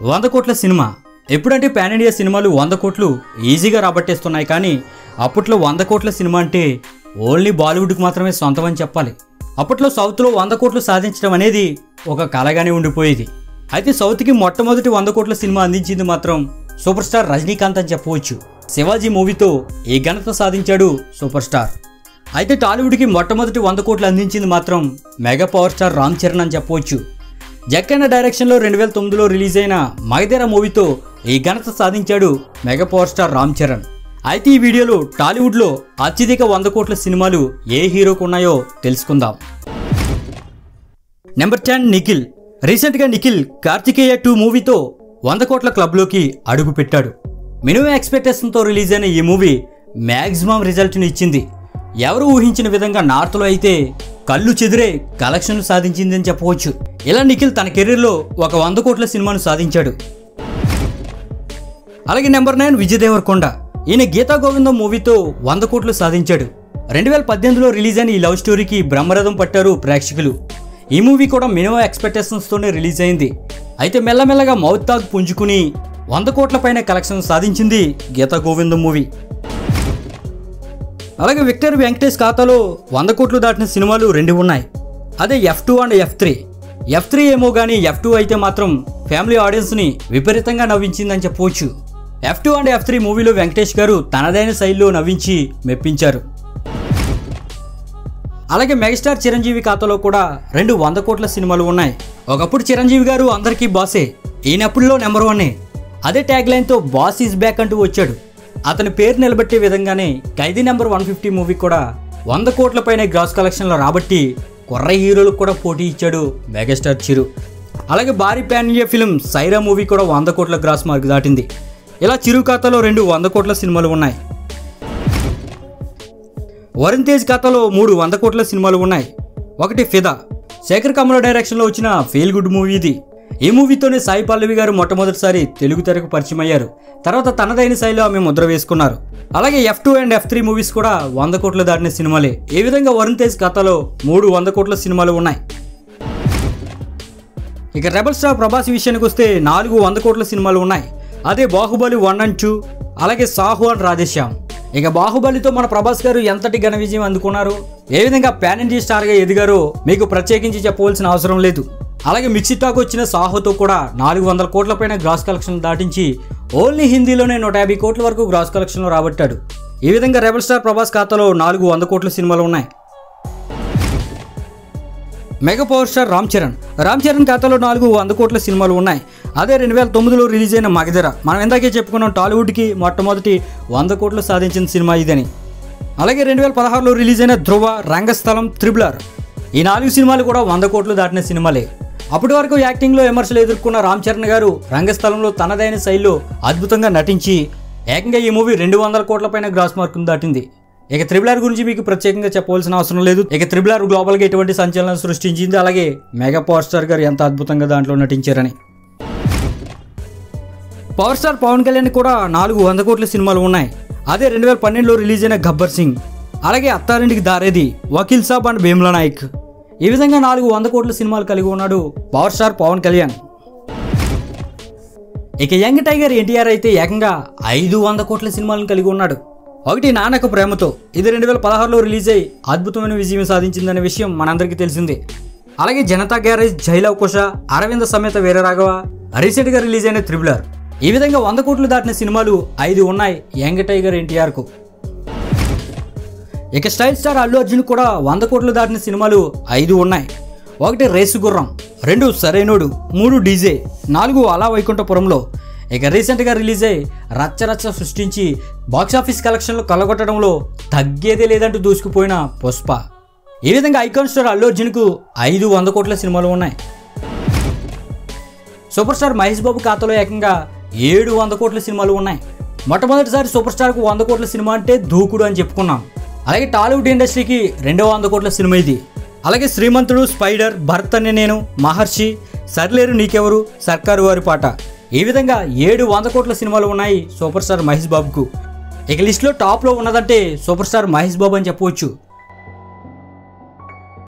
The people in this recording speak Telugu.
వంద కోట్ల సినిమా ఎప్పుడంటే పాన్ ఇండియా సినిమాలు వంద కోట్లు ఈజీగా రాబట్టేస్తున్నాయి కానీ అప్పట్లో వంద కోట్ల సినిమా అంటే ఓన్లీ బాలీవుడ్కి మాత్రమే సొంతమని చెప్పాలి అప్పట్లో సౌత్లో వంద కోట్లు సాధించడం అనేది ఒక కలగానే ఉండిపోయేది అయితే సౌత్కి మొట్టమొదటి వంద కోట్ల సినిమా అందించింది మాత్రం సూపర్ స్టార్ రజనీకాంత్ అని చెప్పవచ్చు శివాజీ మూవీతో ఈ ఘనత సాధించాడు సూపర్ స్టార్ అయితే టాలీవుడ్కి మొట్టమొదటి వంద కోట్లు అందించింది మాత్రం mega power star Ram Charan అని చెప్పవచ్చు జక్కన్న డైరెక్షన్లో రెండు వేల తొమ్మిదిలో రిలీజ్ అయిన మగధీర మూవీతో ఈ ఘనత సాధించాడు mega power star Ram Charan అయితే ఈ వీడియోలో టాలీవుడ్లో అత్యధిక వంద కోట్ల సినిమాలు ఏ హీరోకు ఉన్నాయో తెలుసుకుందాం నెంబర్ టెన్ నిఖిల్ రీసెంట్గా నిఖిల్ కార్తికేయ టూ మూవీతో వంద కోట్ల క్లబ్లోకి అడుగు పెట్టాడు మినిమం ఎక్స్పెక్టేషన్తో రిలీజ్ అయిన ఈ మూవీ మ్యాక్సిమం రిజల్ట్ని ఇచ్చింది ఎవరు ఊహించిన విధంగా నార్త్లో అయితే కళ్ళు చెదిరే కలెక్షన్లు సాధించిందని చెప్పవచ్చు ఇలా నిఖిల్ తన కెరీర్లో ఒక వంద కోట్ల సినిమాను సాధించాడు అలాగే నెంబర్ నైన్ విజయ్ దేవరకొండ ఈయన గీతా గోవిందం మూవీతో వంద కోట్లు సాధించాడు రెండు వేల పద్దెనిమిదిలో రిలీజ్ అయిన ఈ లవ్ స్టోరీకి బ్రహ్మరథం పట్టారు ప్రేక్షకులు ఈ మూవీ కూడా మినిమం ఎక్స్పెక్టేషన్స్తోనే రిలీజ్ అయింది అయితే మెల్లమెల్లగా మౌత్ తాగ్ పుంజుకుని వంద కోట్ల పైన కలెక్షన్ సాధించింది గీతా గోవిందం మూవీ అలాగే విక్టర్ వెంకటేష్ ఖాతాలో వంద కోట్లు దాటిన సినిమాలు రెండు ఉన్నాయి అదే F two and F three F three ఏమో కానీ ఎఫ్ టూ అయితే మాత్రం ఫ్యామిలీ ఆడియన్స్ని విపరీతంగా నవ్వించిందని చెప్పవచ్చు F two and F three మూవీలో వెంకటేష్ గారు తనదైన శైలిలో నవ్వించి మెప్పించారు అలాగే మెగాస్టార్ చిరంజీవి ఖాతాలో కూడా రెండు వంద కోట్ల సినిమాలు ఉన్నాయి ఒకప్పుడు చిరంజీవి గారు అందరికీ బాసే ఈయనప్పుడులో నెంబర్ వన్నే అదే ట్యాగ్ లైన్తో బాస్ ఈజ్ బ్యాక్ అంటూ వచ్చాడు అతని పేరు నిలబెట్టే విధంగానే Khaidi number one fifty movie కూడా వంద కోట్ల పైన గ్రాస్ కలెక్షన్లో రాబట్టి కుర్ర హీరోలకు కూడా పోటీ ఇచ్చాడు మెగాస్టార్ చిరు అలాగే భారీ pan India film Sye Raa movie కూడా వంద కోట్ల గ్రాస్ మార్క్ దాటింది ఇలా చిరు ఖాతాలో రెండు వంద కోట్ల సినిమాలు ఉన్నాయి వరుణ్ తేజ్ ఖాతాలో మూడు వంద కోట్ల సినిమాలు ఉన్నాయి ఒకటి ఫిదా శేఖర్ కమల డైరెక్షన్లో వచ్చిన ఫీల్ గుడ్ మూవీ ఇది ఈ మూవీతోనే సాయి పల్లవి గారు మొట్టమొదటిసారి తెలుగు తెరకు పరిచయం అయ్యారు తర్వాత తనదైన శైలిలో ఆమె ముద్ర వేసుకున్నారు అలాగే F two and F three movies కూడా వంద కోట్లు దాటిన సినిమాలే ఈ విధంగా వరుణ్ తేజ్ ఖాతాలో మూడు వంద కోట్ల సినిమాలు ఉన్నాయి ఇక రెబల్ స్టార్ ప్రభాస్ విషయానికి వస్తే నాలుగు వంద కోట్ల సినిమాలు ఉన్నాయి అదే బాహుబలి వన్ అండ్ టూ అలాగే సాహు అండ్ రాధేశ్యామ్ ఇక బాహుబలితో మన ప్రభాస్ గారు ఎంతటి ఘన విజయం అందుకున్నారు ఏ విధంగా పాన్ ఇండియా స్టార్గా ఎదిగారో మీకు ప్రత్యేకించి చెప్పవలసిన అవసరం లేదు అలాగే మిక్సీ టాక్ వచ్చిన సాహోతో కూడా నాలుగు వందల కోట్ల పైన గ్రాస్ కలెక్షన్ దాటించి ఓన్లీ హిందీలోనే నూట యాభై కోట్ల వరకు గ్రాస్ కలెక్షన్లో రాబట్టాడు ఈ విధంగా రెబల్ స్టార్ ప్రభాస్ ఖాతాలో నాలుగు వంద కోట్ల సినిమాలు ఉన్నాయి mega power star Ram Charan Ram Charan ఖాతాలో నాలుగు వంద కోట్ల సినిమాలు ఉన్నాయి అదే రెండు వేల తొమ్మిదిలో రిలీజ్ అయిన మగధర మనం ఇందాకే చెప్పుకున్నాం టాలీవుడ్కి మొట్టమొదటి వంద కోట్లు సాధించిన సినిమా ఇదని అలాగే రెండు వేల పదహారులో రిలీజ్ అయిన ధ్రువ రంగస్థలం త్రిబులర్ ఈ నాలుగు సినిమాలు కూడా వంద కోట్లు దాటిన సినిమాలే అప్పటి వరకు యాక్టింగ్లో విమర్శలు ఎదుర్కొన్న రామ్ చరణ్ గారు రంగస్థలంలో తనదైన శైలిలో అద్భుతంగా నటించి ఏకంగా ఈ మూవీ రెండు వందల కోట్ల పైన గ్రాస్ మార్కును దాటింది ఇక త్రిబులార్ గురించి మీకు ప్రత్యేకంగా చెప్పవలసిన అవసరం లేదు ఇక త్రిబులార్ గ్లోబల్గా ఎటువంటి సంచలనం సృష్టించింది అలాగే మెగా పవర్ స్టార్ గారు ఎంత అద్భుతంగా దాంట్లో నటించారని పవర్ స్టార్ పవన్ కళ్యాణ్ కూడా నాలుగు వంద కోట్ల సినిమాలు ఉన్నాయి అదే రెండు వేల పన్నెండులో రిలీజ్ అయిన గబ్బర్ సింగ్ అలాగే అత్తారింటికి దారేది వకీల్ సాబ్ అండ్ భీమ్లా నాయక్ ఈ విధంగా నాలుగు వంద కోట్ల సినిమాలు కలిగి ఉన్నాడు పవర్ స్టార్ పవన్ కళ్యాణ్ ఇక యంగ్ టైగర్ ఎన్టీఆర్ అయితే ఏకంగా ఐదు వంద కోట్ల సినిమాలను కలిగి ఉన్నాడు ఒకటి నాన్నకు ప్రేమతో ఇది రెండు వేల పదహారులో రిలీజ్ అయ్యి అద్భుతమైన విజయం సాధించిందనే విషయం మనందరికీ తెలిసిందే అలాగే జనతా గ్యారేజ్ జైలవ్ కుష అరవింద సమేత వీరరాఘవ రీసెంట్గా రిలీజ్ అయిన త్రిబులర్ ఈ విధంగా వంద కోట్లు దాటిన సినిమాలు ఐదు ఉన్నాయి యంగ్ టైగర్ ఎన్టీఆర్కు ఇక స్టైల్ స్టార్ అల్లు అర్జున్ కూడా వంద కోట్లు దాటిన సినిమాలు ఐదు ఉన్నాయి ఒకటి రేసు గుర్రం రెండు సరైనోడు మూడు డీజే నాలుగు అలా వైకుంఠపురంలో ఇక రీసెంట్గా రిలీజ్ అయ్యి రచ్చరచ్చ సృష్టించి బాక్సాఫీస్ కలెక్షన్లు కలగొట్టడంలో తగ్గేదే లేదంటూ దూసుకుపోయిన పుష్ప ఈ విధంగా ఐకాన్ స్టార్ అల్లు అర్జున్కు ఐదు వంద కోట్ల సినిమాలు ఉన్నాయి సూపర్ స్టార్ మహేష్ బాబు ఖాతాలో ఏకంగా ఏడు వంద కోట్ల సినిమాలు ఉన్నాయి మొట్టమొదటిసారి సూపర్ స్టార్కు వంద కోట్ల సినిమా అంటే దూకుడు అని చెప్పుకున్నాం అలాగే టాలీవుడ్ ఇండస్ట్రీకి రెండో వంద కోట్ల సినిమా ఇది అలాగే శ్రీమంతుడు స్పైడర్ భరత్ అనే నేను మహర్షి సర్లేరు నీకెవరు సర్కారు వారి పాట ఈ విధంగా ఏడు వంద కోట్ల సినిమాలు ఉన్నాయి సూపర్ స్టార్ మహేష్ బాబుకు ఇక లిస్ట్లో టాప్లో ఉన్నదంటే సూపర్ స్టార్ మహేష్ బాబు అని చెప్పవచ్చు